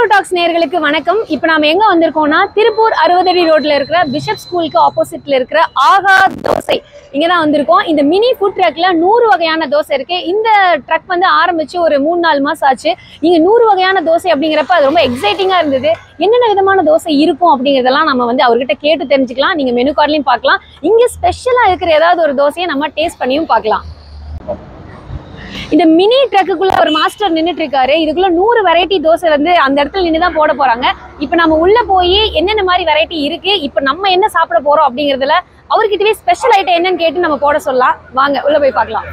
Tiruppur tax நேயர்களுக்கு வணக்கம் இப்போ நாம எங்க வந்திருக்கோம்னா திருப்பூர் அறுபதடி ரோட்ல இருக்கிற பிஷப் ஸ்கூலுக்கு ஆப்போசிட்ல இருக்கிற ஆகா தோசை இங்க தான் வந்திருக்கோம் இந்த மினி ஃபுட் ட்ரக்ல நூறு வகையான தோசை இருக்கு இந்த ட்ரக் வந்து ஆரம்பிச்சு ஒரு மூணு நாலு மாசம் ஆச்சு இங்க நூறு வகையான தோசை அப்படிங்கிறப்ப அது ரொம்ப எக்ஸைட்டிங்கா இருந்தது என்னென்ன விதமான தோசை இருக்கும் அப்படிங்கறதெல்லாம் நம்ம வந்து அவர்கிட்ட கேட்டு தெரிஞ்சுக்கலாம் நீங்க மெனு கார்ட்லயும் பார்க்கலாம் இங்க ஸ்பெஷலா இருக்கிற ஏதாவது ஒரு தோசையை நம்ம டேஸ்ட் பண்ணியும் பார்க்கலாம் இந்த மினி ட்ரக்குக்குள்ள ஒரு மாஸ்டர் நின்னுட்டு இருக்காரு இதுக்குள்ள நூறு வெரைட்டி தோசை வந்து அந்த இடத்துல நின்று தான் போட போறாங்க இப்போ நம்ம உள்ள போய் என்னென்ன மாதிரி வெரைட்டி இருக்கு இப்போ நம்ம என்ன சாப்பிட போறோம் அப்படிங்கறதுல அவர்கிட்டவே ஸ்பெஷல் ஐட்டம் என்னன்னு கேட்டு நம்ம போட சொல்லலாம் வாங்க உள்ள போய் பார்க்கலாம்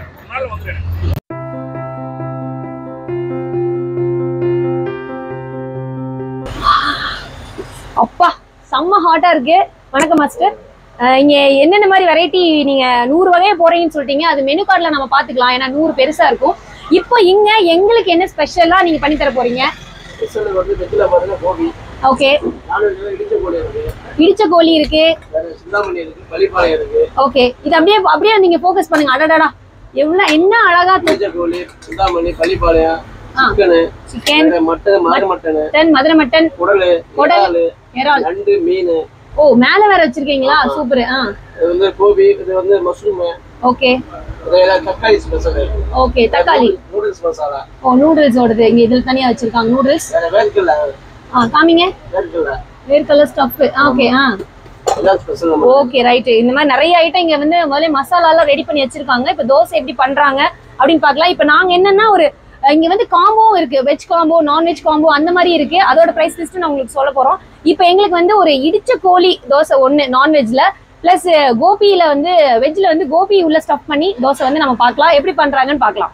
அப்பா செம்ம ஹாட்டா இருக்கு வணக்கம் மாஸ்டர் அஹ் இங்க என்னென்ன மாதிரி வெரைட்டி நீங்க நூறு வகையை போறீங்கன்னு சொல்லிட்டீங்க அது மெனு கார்டுல நம்ம பாத்துக்கலாம் ஏன்னா நூறு பெருசா இருக்கும் இப்போ இங்க எங்களுக்கு என்ன ஸ்பெஷலா நீங்க பண்ணி தர போறீங்க ஸ்பெஷல் வந்து வெஜ்ஜில் பார்த்தீங்கன்னா கோபி ஓகே நான்வெஜ்ல இடிச்ச கோழி இருக்கு இடிச்ச கோழி இருக்கு வேற சிந்தாமணி இருக்கு பள்ளிப்பாளையம் இருக்கு ஓகே இது அப்படியே அப்படியே நீங்க ஃபோக்கஸ் பண்ணுங்க அடடடா எவ்வளவு என்ன அழகா இடிச்ச கோழி சிந்தாமணி பள்ளிப்பாளையம் ஆ. சிக்கனு சிக்கன் வேற மட்டன் மாடு மட்டனு மட்டன் மதுரை மட்டன் குடலு குடல். இறாலு இறால் நண்டு மீன் ஓ மேல வேற வச்சிருக்கீங்களா சூப்பர் ஆ இது வந்து கோபி இது வந்து மஷ்ரூம் ஓகே இதெல்லாம் தக்காளி ஸ்பெஷல் ஓகே தக்காளி நூடுல்ஸ் மசாலா ஓ நூடுல்ஸ் ஓடுது இங்க இதுல தனியா வச்சிருக்காங்க நூடுல்ஸ் வேற வேர்க்கல்ல ஆ காமிங்க வேர்க்கல்ல வேர் கலர் ஸ்டஃப் ஓகே ஆ இதான் ஸ்பெஷல் நம்ம ஓகே ரைட் இந்த மாதிரி நிறைய ஐட்டம் இங்க வந்து முதல்ல மசாலா எல்லாம் ரெடி பண்ணி வச்சிருக்காங்க இப்ப தோசை எப்படி பண்றாங்க அப்படின்னு பார்க்கலாம் இப்ப நாங்க என்னன்னா ஒரு அஹ், இங்க வந்து காம்போவும் இருக்கு வெஜ் காம்போ நான்வெஜ் காம்போ அந்த மாதிரி இருக்கு அதோட பிரைஸ் லிஸ்ட் நான் உங்களுக்கு சொல்ல போறோம் இப்போ எங்களுக்கு வந்து ஒரு இடிச்ச கோழி தோசை ஒண்ணு நான்வெஜ்ல பிளஸ் கோபியில வந்து வெஜ்ல வந்து கோபி உள்ள ஸ்டஃப் பண்ணி தோசை வந்து நம்ம பார்க்கலாம் எப்படி பண்றாங்கன்னு பார்க்கலாம்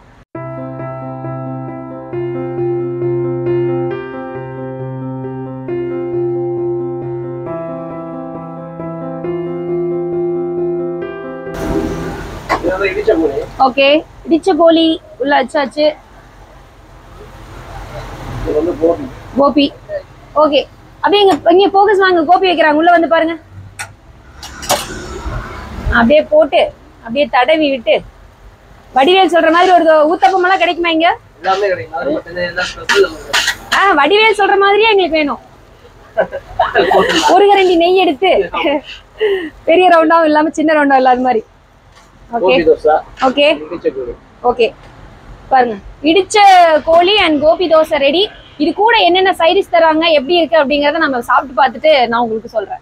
இது வந்து இடிச்ச கோழி ஓகே இடிச்ச கோழி உள்ள வச்சாச்சு இது வந்து கோபி கோபி ஓகே அப்படியே இங்க இங்க ஃபோக்கஸ் வாங்க கோபி வைக்கிறாங்க உள்ள வந்து பாருங்க அப்படியே போட்டு அப்படியே தடவி விட்டு வடிவேல் சொல்ற மாதிரி ஒரு தோ- ஊத்தப்பம் எல்லாம் கிடைக்குமா இங்க எல்லாமே கிடைக்கும் மாடு மட்டன் எல்லாம் ஸ்பெஷல் நமக்கு ஆ வடிவேல் சொல்ற மாதிரியே எங்களுக்கு வேணும் ஒரு கரண்டி நெய் எடுத்து பெரிய ரவுண்டாவும் இல்லாம சின்ன ரவுண்டாவும் இல்லாத மாதிரி ஓகே கோபி தோசை ஓகே இடிச்ச கோழி ஓகே பாருங்க இடிச்ச கோழி அண்ட் கோபி தோசை ரெடி இது கூட என்னென்ன சைடிஸ் தராங்க எப்படி இருக்கு அப்படிங்கறத நம்ம சாப்பிட்டு பார்த்துட்டு நான் உங்களுக்கு சொல்றேன்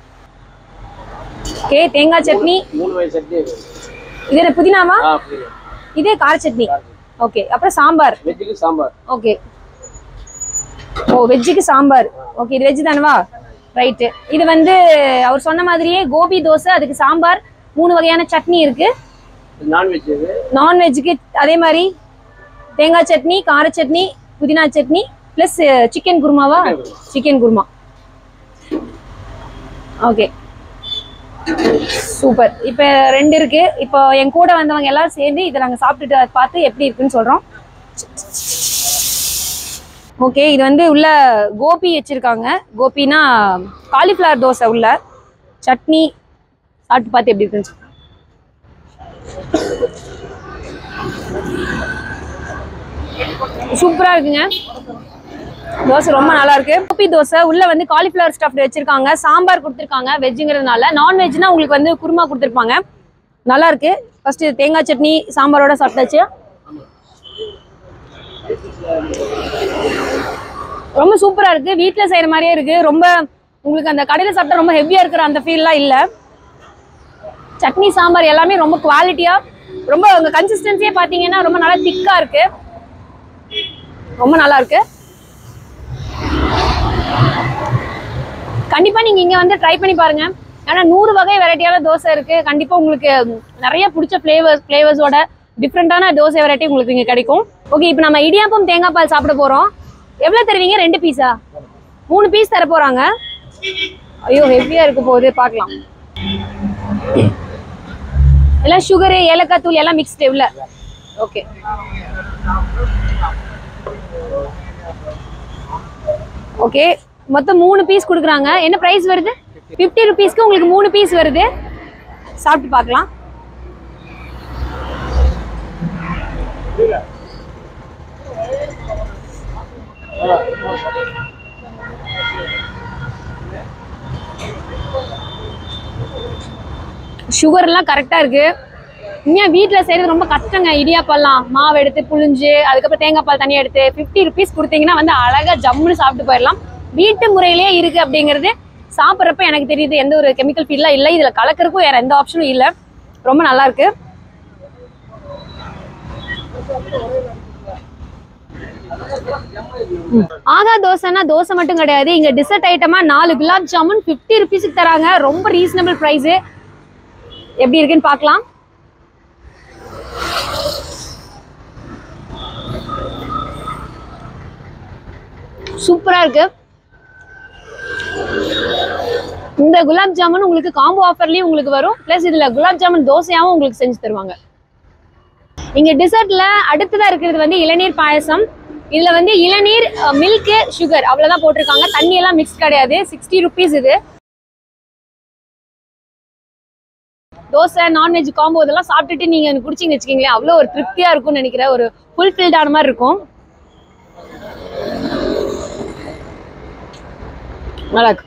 ஓகே தேங்காய் சட்னி மூணு வயசு சட்னி இருக்கு இது என்ன புதினாவா ஆ புரியுது இது கார சட்னி ஓகே அப்புறம் சாம்பார் வெஜ்ஜுக்கு சாம்பார் ஓகே ஓ வெஜ்ஜுக்கு சாம்பார் ஓகே இது வெஜ் தானவா ரைட்டு இது வந்து அவர் சொன்ன மாதிரியே கோபி தோசை அதுக்கு சாம்பார் மூணு வகையான சட்னி இருக்கு நான்வெஜ் இது நான்வெஜ்ஜுக்கு அதே மாதிரி தேங்காய் சட்னி கார சட்னி புதினா சட்னி ப்ளஸ் சிக்கன் குருமாவா சிக்கன் குருமா ஓகே சூப்பர் இப்போ ரெண்டு இருக்கு இப்போ என் கூட வந்தவங்க எல்லாரும் சேர்ந்து இதை நாங்கள் சாப்பிட்டுட்டு அதை பார்த்து எப்படி இருக்குன்னு சொல்கிறோம் ஓகே இது வந்து உள்ள கோபி வச்சிருக்காங்க கோபினா காலிஃப்ளவர் தோசை உள்ள சட்னி சாப்பிட்டு பார்த்து எப்படி இருக்குன்னு சொல்லுங்க. சூப்பரா இருக்குங்க தோசை ரொம்ப நல்லா இருக்கு கோபி தோசை உள்ள வந்து காலிஃபிளவர் ஸ்டஃப்ட் வச்சிருக்காங்க சாம்பார் கொடுத்துருக்காங்க வெஜ்ஜுங்கிறதுனால நான்வெஜ்னா உங்களுக்கு வந்து குருமா கொடுத்துருப்பாங்க நல்லா இருக்கு ஃபர்ஸ்ட் தேங்காய் சட்னி சாம்பாரோட சாப்பிட்டாச்சு ரொம்ப சூப்பரா இருக்கு வீட்ல செய்யற மாதிரியே இருக்கு ரொம்ப உங்களுக்கு அந்த கடையில சாப்பிட்டா ரொம்ப ஹெவியா இருக்கிற அந்த ஃபீல்லாம் இல்ல சட்னி சாம்பார் எல்லாமே ரொம்ப குவாலிட்டியா ரொம்ப உங்க கன்சிஸ்டன்சியே பாத்தீங்கன்னா ரொம்ப நல்லா திக்கா இருக்கு ரொம்ப நல்லா இருக்கு கண்டிப்பா நீங்க இங்க வந்து ட்ரை பண்ணி பாருங்க ஏன்னா நூறு வகை வெரைட்டியான தோசை இருக்கு கண்டிப்பா உங்களுக்கு நிறைய பிடிச்ச ஃபிளேவர்ஸ் ஃபிளேவர்ஸோட டிஃப்ரெண்டான தோசை வெரைட்டி உங்களுக்கு இங்க கிடைக்கும் ஓகே இப்போ நம்ம இடியாப்பம் தேங்காய் பால் சாப்பிட போறோம் எவ்வளவு தருவீங்க ரெண்டு பீஸா மூணு பீஸ் தர போறாங்க ஐயோ ஹெவியா இருக்க போகுது பார்க்கலாம் எல்லாம் சுகரு ஏலக்காய் தூள் எல்லாம் மிக்ஸ்டு உள்ள ஓகே ஓகே மொத்தம் மூணு பீஸ் கொடுக்குறாங்க என்ன ப்ரைஸ் வருது ஃபிஃப்டி ருபீஸ்க்கு உங்களுக்கு மூணு பீஸ் வருது சாப்பிட்டு பார்க்கலாம் சுகர்லாம் கரெக்டாக இருக்கு உண்மையாக வீட்டில் செய்கிறது ரொம்ப கஷ்டங்க இடியாப்பெல்லாம் மாவு எடுத்து புழிஞ்சு அதுக்கப்புறம் தேங்காய் பால் தனியாக எடுத்து ஃபிஃப்டி ருபீஸ் கொடுத்தீங்கன்னா வந்து அழகாக ஜம்முன்னு சாப்பிட்டு போயிடலாம் வீட்டு முறையிலேயே இருக்கு அப்படிங்கிறது சாப்பிட்றப்ப எனக்கு தெரியுது எந்த ஒரு கெமிக்கல் ஃபீல்லாம் இல்லை இதில் கலக்கறதுக்கும் வேற எந்த ஆப்ஷனும் இல்லை ரொம்ப நல்லா இருக்கு ம். ஆகா தோசைனா தோசை மட்டும் கிடையாது இங்க டிசர்ட் ஐட்டமா நாலு குலாப் ஜாமுன் ஃபிஃப்டி ருபீஸுக்கு தராங்க ரொம்ப ரீசனபிள் ப்ரைஸ் எப்படி இருக்குன்னு பார்க்கலாம் சூப்பரா இருக்கு இந்த குலாப் ஜாமுன் உங்களுக்கு காம்போ ஆஃபர்லயும் உங்களுக்கு வரும் ப்ளஸ் இதுல குலாப் ஜாமுன் தோசையாவும் உங்களுக்கு செஞ்சு தருவாங்க இங்க டிசர்ட்ல அடுத்ததா இருக்கிறது வந்து இளநீர் பாயசம் இதுல வந்து இளநீர் மில்க் சுகர் அவ்வளவுதான் போட்டிருக்காங்க தண்ணி எல்லாம் மிக்ஸ் கிடையாது சிக்ஸ்டி ருபீஸ் இது தோசை நான்வெஜ் காம்போ இதெல்லாம் சாப்பிட்டுட்டு நீங்க எனக்கு குடிச்சிங்க வச்சுக்கீங்களேன் அவ்வளோ ஒரு திருப்தியா இருக்கும்னு நினைக்கிறேன் ஒரு ஃபுல்ஃபில்டான மாதிரி இருக்கும் நல்லா இருக்கு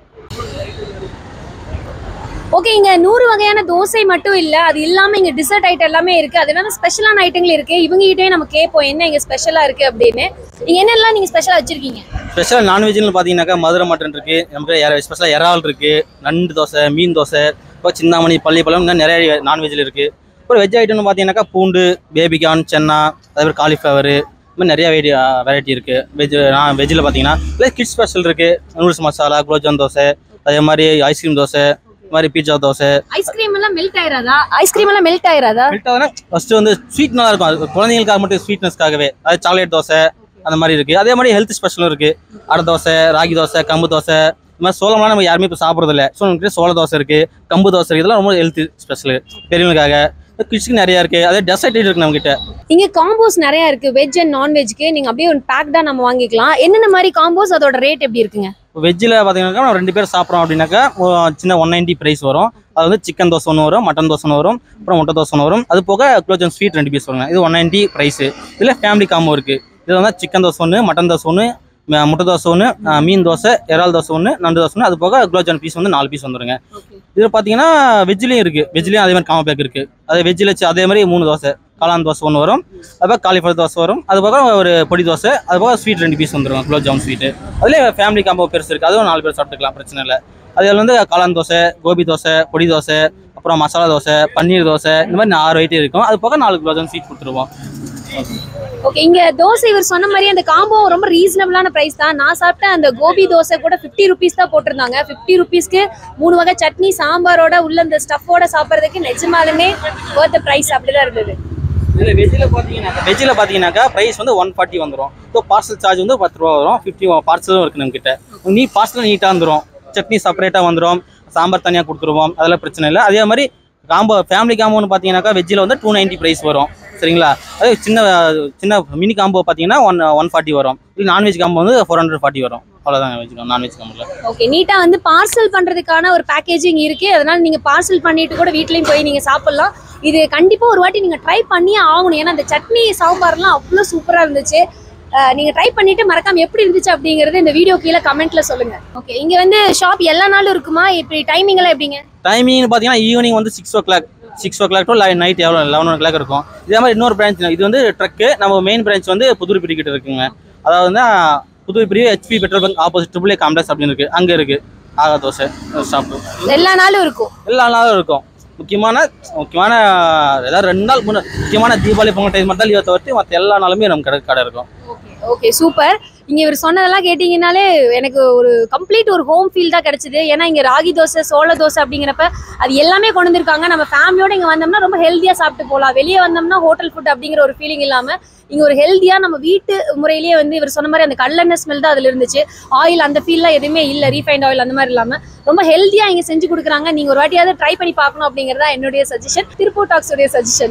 ஓகே இங்க நூறு வகையான தோசை மட்டும் இல்ல அது இல்லாம இங்க டிசர்ட் ஐட்டம் எல்லாமே இருக்கு அது இல்லாம ஸ்பெஷலான ஐட்டங்கள் இருக்கு இவங்க கிட்டயே நம்ம கேட்போம் என்ன இங்க ஸ்பெஷலா இருக்கு அப்படின்னு இங்க என்னெல்லாம் நீங்க ஸ்பெஷலா வச்சிருக்கீங்க ஸ்பெஷல் நான்வெஜ்னு பார்த்தீங்கன்னாக்கா மதுரை மட்டன் இருக்கு நமக்கு ஸ்பெஷலாக இறால் இருக்கு நண்டு தோசை மீன் தோசை இப்போ சிந்தாமணி பள்ளிப்பழம் இன்னும் நிறைய நான்வெஜ்ல இருக்கு அப்புறம் வெஜ் ஐட்டம்னு பார்த்தீங்கன்னாக்கா பூண்டு பேபிகார்ன் சென்னா அதே மாதிரி காலிஃப்ளவர் இந்த மாதிரி நிறைய வெரைட்டி வெரைட்டி இருக்கு வெஜ் நான் வெஜ்ஜில் பார்த்தீங்கன்னா இல்லை கிட்ஸ் ஸ்பெஷல் இருக்கு நூடுல்ஸ் மசாலா குலோப்ஜாம் தோசை அதே மாதிரி ஐஸ்கிரீம் தோசை இந்த மாதிரி பீட்சா தோசை ஐஸ்கிரீம் எல்லாம் மெல்ட் ஆயிராதா ஐஸ்கிரீம் எல்லாம் மெல்ட் ஆயிராதா மெல்ட் ஆகுதுன்னா ஃபர்ஸ்ட் வந்து ஸ்வீட் நல்லா இருக்கும் அது குழந்தைங்களுக்காக மட்டும் ஸ்வீட்னஸ்க்காகவே அது சாக்லேட் தோசை அந்த மாதிரி இருக்கு அதே மாதிரி ஹெல்த் ஸ்பெஷலும் இருக்கு அடை தோசை ராகி தோசை கம்பு தோசை இந்த மாதிரி சோளம்லாம் நம்ம யாருமே இப்போ சாப்பிட்றது இல்லை ஸோ நமக்கு சோள தோசை இருக்கு கம்பு தோசை இருக்கு இதெல்லாம் ரொம்ப ஹெல்த் ஸ்பெஷல் பெரியவங்களுக்காக கிட்ஸ்க்கு நிறைய இருக்கு அதே டெசர்ட் இருக்கு நம்ம கிட்ட இங்க காம்போஸ் நிறைய இருக்கு வெஜ் அண்ட் நான்வெஜ்க்கு நீங்க அப்படியே ஒரு பேக்டா நம்ம வாங்கிக்கலாம் என்னென்ன மாதிரி காம்போஸ் அதோட ரேட் எப்படி இருக்குங்க வெஜ்ஜில் பார்த்தீங்கன்னாக்கா நம்ம ரெண்டு பேர் சாப்பிட்றோம் அப்படின்னாக்கா ஒரு சின்ன ஒன் நைன்ட்டி ப்ரைஸ் வரும் அது வந்து சிக்கன் தோசை ஒன்று வரும் மட்டன் தோசை ஒன்று வரும் அப்புறம் முட்டை தோசை ஒன்று வரும் அது போக குலோஜன் ஸ்வீட் ரெண்டு பீஸ் வருங்க இது ஒன் நைன்ட்டி ப்ரைஸு இதில் ஃபேமிலி காம்போ இருக்குது இது வந்து சிக்கன் தோசை ஒன்று மட்டன் தோசை ஒன்று ம- முட்டை தோசை ஒன்று மீன் தோசை இறால் தோசை ஒன்று நண்டு தோசை ஒன்று அது போக குலோஜன் பீஸ் வந்து நாலு பீஸ் வந்துருங்க இதில் பார்த்தீங்கன்னா வெஜ்லேயும் இருக்குது வெஜ்லேயும் அதே மாதிரி காம்போ பேக் இருக்குது அதே வெஜ்ஜில் அதே மாதிரி மூணு தோசை காளான் தோசை ஒன்று வரும் அது போக காலிஃப்ளவர் தோசை வரும் அது போக ஒரு பொடி தோசை அது போக ஸ்வீட் ரெண்டு பீஸ் வந்துடும் குலோப் ஜாமுன் ஸ்வீட்டு அதுலேயே ஃபேமிலி காம்போ பெருசு இருக்குது அதுவும் நாலு பேர் சாப்பிட்டுக்கலாம் பிரச்சனை இல்லை அதில் வந்து காளான் தோசை கோபி தோசை பொடி தோசை அப்புறம் மசாலா தோசை பன்னீர் தோசை இந்த மாதிரி ஆறு ஐட்டம் இருக்கும் அது போக நாலு குலோப் ஜாமுன் ஸ்வீட் கொடுத்துருவோம் ஓகே இங்க தோசை இவர் சொன்ன மாதிரி அந்த காம்போ ரொம்ப ரீசனபிளான பிரைஸ் தான் நான் சாப்பிட்ட அந்த கோபி தோசை கூட ஃபிஃப்டி ருபீஸ் தான் போட்டிருந்தாங்க ஃபிஃப்டி ருபீஸ்க்கு மூணு வகை சட்னி சாம்பாரோட உள்ள அந்த ஸ்டஃபோட சாப்பிட்றதுக்கு நிஜமாலுமே ஒர்த்த பிரைஸ் அப்படிதான் இருந்தது இதில் வெஜ்ஜில் பார்த்தீங்கன்னாக்கா வெஜ்ஜில் பார்த்தீங்கன்னாக்கா ப்ரைஸ் வந்து ஒன் ஃபார்ட்டி வந்துடும் ஸோ பார்சல் சார்ஜ் வந்து பத்து ரூபா வரும் ஃபிஃப்டி பார்சலும் இருக்குது நம்மக்கிட்ட நீ பார்சல் நீட்டாக வந்துடும் சட்னி செப்பரேட்டாக வந்துடும் சாம்பார் தனியாக கொடுத்துருவோம் அதெல்லாம் பிரச்சனை இல்லை அதே மாதிரி காம்போ ஃபேமிலி காம்போன்னு பார்த்தீங்கன்னாக்கா வெஜ்ஜில் வந்து டூ நைன்ட்டி ப்ரைஸ் வரும் சரிங்களா அதே சின்ன சின்ன மினி காம்போ பார்த்தீங்கன்னா ஒன் ஒன் ஃபார்ட்டி வரும் இல்லை நான்வெஜ் காம்போ வந்து ஃபோர் ஹண்ட்ரட் ஃபார்ட்டி வரும் அவ்வளோதான் வெஜ் நான்வெஜ் காம்போவில் ஓகே நீட்டா வந்து பார்சல் பண்றதுக்கான ஒரு பேக்கேஜிங் இருக்கு அதனால நீங்க பார்சல் பண்ணிட்டு கூட வீட்லயும் போய் நீங்க சாப்பிடலாம் இது கண்டிப்பா ஒரு வாட்டி நீங்க ட்ரை பண்ணியே ஆகணும் ஏன்னா அந்த சட்னி சாம்பார்லாம் அவ்வளோ சூப்பரா இருந்துச்சு அஹ் நீங்க ட்ரை பண்ணிட்டு மறக்காம எப்படி இருந்துச்சு அப்படிங்கறது இந்த வீடியோ கீழே கமெண்ட்ல சொல்லுங்க ஓகே இங்க வந்து ஷாப் எல்லா நாளும் இருக்குமா இப்படி டைமிங் எல்லாம் எப்படிங்க டைமிங் பார்த்தீங்கன்னா ஈவினிங் வந்து six o'clock six o'clock to night எவ்வளோ லெவன் ஓ கிளாக் இருக்கும் இதே மாதிரி இன்னொரு பிரான்ச் இது வந்து ட்ரக்கு நம்ம மெயின் பிரான்ச் வந்து புதுர் கிட்ட இருக்குங்க அதாவது வந்து புதுர் பிரிவு HP petrol bunk opposite triple A complex அப்படின்னு இருக்கு அங்கே இருக்கு ஆகா தோசை ஷாப்பு எல்லா நாளும் இருக்கும் எல்லா நாளும் இருக்கும் முக்கியமான முக்கியமான ஏதாவது ரெண்டு நாள் முன்ன முக்கியமான தீபாவளி பொங்கல் டைம் மட்டும் தான் லீவை தவிர்த்து மற்ற எல்லா நாளுமே நம்ம கடை கடை இருக்கும் ஓகே சூப்பர் இங்க இவர் சொன்னதெல்லாம் கேட்டீங்கனாலே எனக்கு ஒரு கம்ப்ளீட் ஒரு ஹோம் ஃபீல் தான் கிடைச்சது ஏன்னா இங்க ராகி தோசை சோள தோசை அப்படிங்கிறப்ப அது எல்லாமே கொண்டு வந்திருக்காங்க நம்ம ஃபேமிலியோட இங்க வந்தோம்னா ரொம்ப ஹெல்த்தியா சாப்பிட்டு போகலாம் வெளியே வந்தோம்னா ஹோட்டல் ஃபுட் அப்படிங்கிற ஒரு ஃபீலிங் இல்லாம இங்க ஒரு ஹெல்த்தியா நம்ம வீட்டு முறையிலேயே வந்து இவர் சொன்ன மாதிரி அந்த கல்லெண்ணெய் ஸ்மெல் தான் அதுல இருந்துச்சு ஆயில் அந்த ஃபீல்லாம் எதுவுமே இல்ல ரீஃபைண்ட் ஆயில் அந்த மாதிரி இல்லாம ரொம்ப ஹெல்த்தியா இங்க செஞ்சு கொடுக்குறாங்க நீங்க ஒரு வாட்டியாவது ட்ரை பண்ணி பார்க்கணும் அப்படிங்கறதா என்னுடைய சஜஷன் திருப்பூர் டாக்ஸ் உடைய சஜஷன்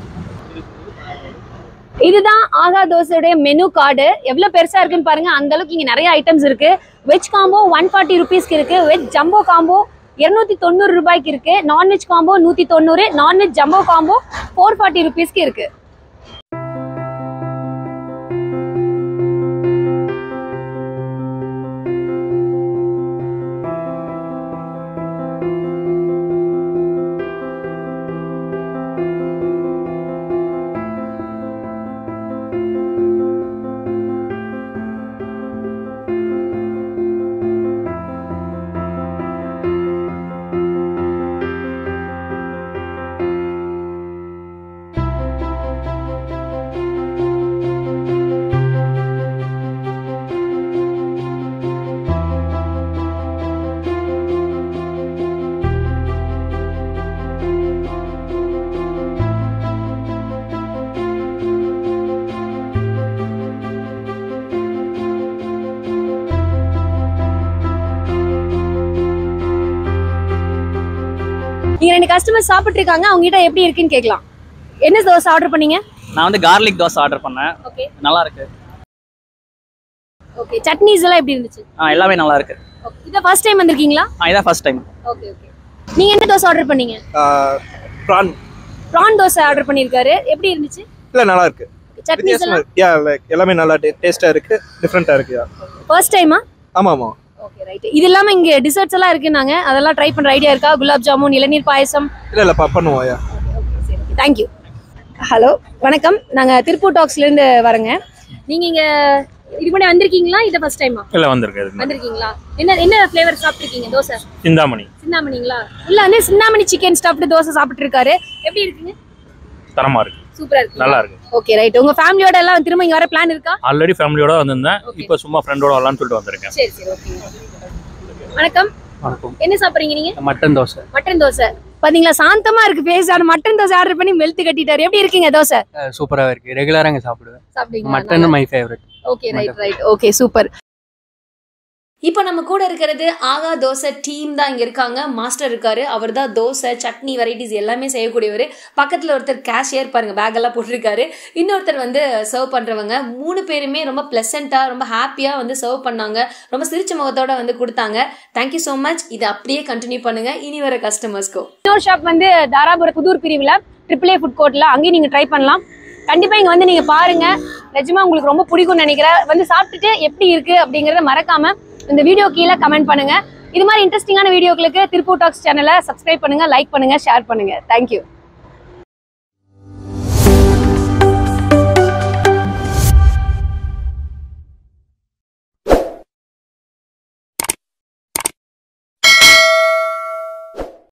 இதுதான் ஆகா தோசையுடைய மெனு கார்டு எவ்வளவு பெருசா இருக்குன்னு பாருங்க அந்த அளவுக்கு இங்க நிறைய ஐட்டம்ஸ் இருக்கு வெஜ் காம்போ ஒன் ஃபார்ட்டி ருபீஸ்க்கு இருக்கு வெஜ் ஜம்போ காம்போ இருநூத்தி தொண்ணூறு ரூபாய்க்கு இருக்கு நான்வெஜ் காம்போ நூத்தி தொண்ணூறு non-veg jumbo combo four forty ருபீஸ்க்கு இருக்கு கஸ்டமர் சாப்பிட்டு இருக்காங்க அவங்க கிட்ட எப்படி இருக்குன்னு கேட்கலாம் என்ன தோசை ஆர்டர் பண்ணீங்க நான் வந்து கார்லிக் தோசை ஆர்டர் பண்ணேன் ஓகே நல்லா இருக்கு ஓகே சட்னிஸ் எல்லாம் எப்படி இருந்துச்சு ஆ எல்லாமே நல்லா இருக்கு ஓகே இதை ஃபர்ஸ்ட் டைம் வந்திருக்கீங்களா ஆ இதான் ஃபர்ஸ்ட் டைம் ஓகே ஓகே நீங்க என்ன தோசை ஆர்டர் பண்ணீங்க ப்ரான் ப்ரான் தோசை ஆர்டர் பண்ணியிருக்காரு எப்படி இருந்துச்சு இல்ல நல்லா இருக்கு சட்னிஸ் வித்தியாசமா எல்லாம் இருக்கு யா லைக் எல்லாமே நல்லா டேஸ்டா இருக்கு டிஃப்ரெண்டா இருக்கு யா ஃபர்ஸ்ட் டைமா ஆமா ஆமா ஓகே ரைட் இது இல்லாம இங்க டிசர்ட்ஸ் எல்லாம் இருக்குனாங்க அதெல்லாம் ட்ரை பண்ற ஐடியா இருக்கா குலாப் ஜாமுன் இளநீர் பாயசம் இல்ல இல்ல ப- பண்ணுவோம் யா தேங்க்யூ ஹலோ வணக்கம் நாங்க திருப்பூர் டாக்ஸ்ல இருந்து வரேங்க நீங்க இங்க இது முன்னாடி வந்திருக்கீங்களா இத ஃபர்ஸ்ட் டைமா இல்ல வந்திருக்கு இது மாதிரி. வந்திருக்கீங்களா என்ன என்ன ஃப்ளேவர் சாப்பிட்டுருக்கீங்க தோசை சிந்தாமணி சிந்தாமணிங்களா உள்ள வந்து சிந்தாமணி சிக்கன் ஸ்டஃப்டு தோசை சாப்பிட்டு இருக்காரு எப்படி இருக்குங்க தரமா இருக்கு சூப்பரா இருக்கு நல்லா இருக்கு ஓகே ரைட் உங்க ஃபேமிலியோட எல்லாம் திரும்ப இங்க வர பிளான் இருக்கா ஆல்ரெடி ஃபேமிலியோட வந்திருந்தேன் Okay. இப்போ சும்மா ஃப்ரெண்டோட வரலாம்னு சொல்லிட்டு வந்திருக்கேன் சரி சரி ஓகே வணக்கம் வணக்கம் என்ன சாப்பிடுறீங்க நீங்க மட்டன் தோசை மட்டன் தோசை பாத்தீங்களா சாந்தமா இருக்கு பேஸ் ஆன மட்டன் தோசை ஆர்டர் பண்ணி வெளுத்து கட்டிட்டாரு எப்படி இருக்கீங்க தோசை சூப்பராக இருக்கு ரெகுலராக இங்கே சாப்பிடுவேன் சாப்பிட்டீங்களா mutton my favourite okay right right okay super இப்போ நம்ம கூட இருக்கிறது ஆகா தோசை டீம் தான் இங்கே இருக்காங்க மாஸ்டர் இருக்காரு அவர் தான் தோசை சட்னி வெரைட்டிஸ் எல்லாமே செய்யக்கூடியவர் பக்கத்தில் ஒருத்தர் கேஷியர் பாருங்க பேக் எல்லாம் போட்டிருக்காரு இன்னொருத்தர் வந்து சர்வ் பண்ணுறவங்க மூணு பேருமே ரொம்ப ப்ளசண்ட்டாக ரொம்ப ஹாப்பியாக வந்து சர்வ் பண்ணாங்க ரொம்ப சிரிச்ச முகத்தோட வந்து கொடுத்தாங்க தேங்க்யூ ஸோ மச் இதை அப்படியே கண்டினியூ பண்ணுங்க இனி வர கஸ்டமர்ஸ்க்கும் இன்னொரு ஷாப் வந்து தாராபுர புதூர் பிரிவில் ட்ரிபிள் ஏ ஃபுட் கோர்ட்டில் அங்கேயும் நீங்கள் ட்ரை பண்ணலாம் கண்டிப்பா இங்க வந்து நீங்க பாருங்க நிஜமா உங்களுக்கு ரொம்ப பிடிக்கும்னு நினைக்கிறேன் வந்து சாப்பிட்டுட்டு எப்படி இருக்கு அப்படிங்கறத மறக்காம இந்த வீடியோ கீழே கமெண்ட் பண்ணுங்க இது மாதிரி இன்ட்ரெஸ்டிங்கான வீடியோக்களுக்கு திருப்பூர் டாக்ஸ் சேனலை சப்ஸ்கிரைப் பண்ணுங்க லைக் பண்ணுங்க ஷேர் பண்ணுங்க தேங்க்யூ